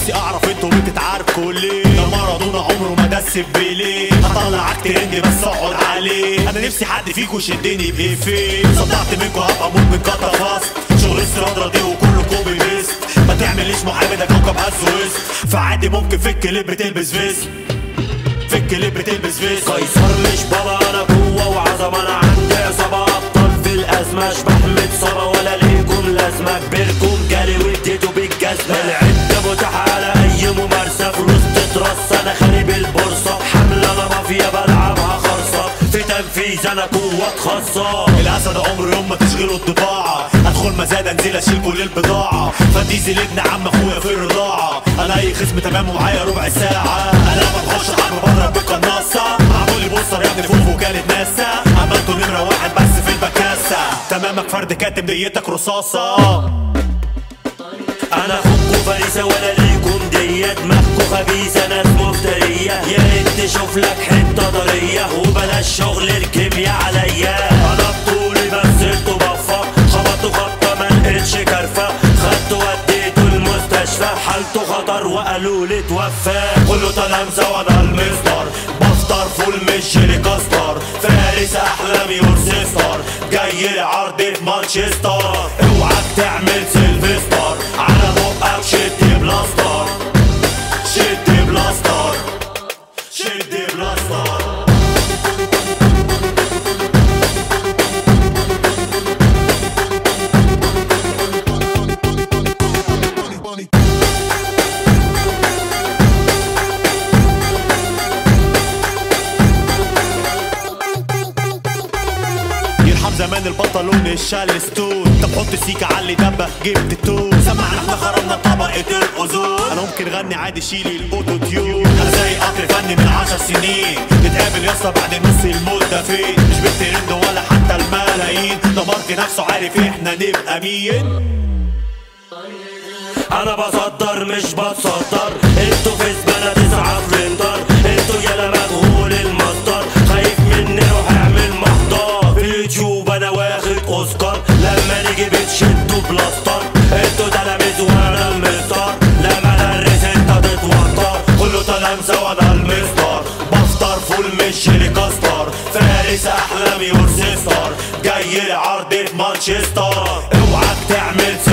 نفسي اعرف انتوا بتتعاركوا ليه ده مارادونا عمره ما دس بيليه هطلعك ترند بس اقعد عليه انا نفسي حد فيكوا يشدني بايفيه صدعت منكوا هبقى مدمن كتر فاست شغل السرادرة دي وكله كوبي بيست ما تعمليش محامي ده كوكب هز وسط فعادي ممكن في الكليب تلبس فيست في الكليب تلبس فيست قيصر مش بابا انا قوة وعظمة انا عندي عصابة ابطال في الازمة اشبح متصابة ولا ليكم لازمة كبركم جالي واديته بالجزمة العدة متاحة على اي ممارسة فلوس تترص انا خارب البورصة حملة انا مافيا بلعبها خرصة في تنفيذ انا قوة خاصة الاسد عمره يوم ما تشغله الطباعة ادخل مزاد انزل اشيل كل البضاعة فديزل ابن عم اخويا في الرضاعة انا اي خصم تمام ومعايا ربع ساعة انا لما بخش حرب بضرب بالقناصة معمول لي بوستر يا ابني فوق وكالة ناسا عملته نمرة واحد بس في البكاسة تمامك فرد كاتب نيتك رصاصة انا اخوكوا فريسة ولا ليكم دية دماغكوا خبيثة ناس مفترية يا ريت تشوف لك حتة ضرية وبلاش شغل الكيمياء عليا انا بطولي مثلته بفة خبطوا خبطة ما لقيتش كرفة خدته وديته المستشفى حالته خطر وقالوا لي توفى كله تلامذة وانا المصدر بفطر فول مش كاستر فارس احلامي ورسيستر جاي لي عرض في مانشستر اوعك تعمل سيلفستر على بقك شد بلاستر شد بلاستر شد بلاستر يرحم زمان البطلون الشالستون طب حط سيكا علي دبة جبت التون سمعنا احنا خرمنا طبقة الأوزون أنا ممكن غني عادي شيلي الأوتو تيون أنا زي قطر فني من عشر سنين نتقابل يسطا بعد نص المدة فين مش بالترند ولا حتى الملايين ده مارك نفسه عارف احنا نبقى مين انا بصدر مش بتصدر انتوا في زبالة تسعة فلندر انتوا يالا مجهول المصدر خايف مني روح اعمل محضر في اليوتيوب انا واخد اوسكار لما نيجي بتشدوا بلاستر انتوا تلاميذ وانا المستر لما ادرس انت تتوتر كله تلامذة وانا المستر بفطر فول مش كاستر فارس احلامي ورسيستر جاي لي عرض في مانشستر اوعك تعمل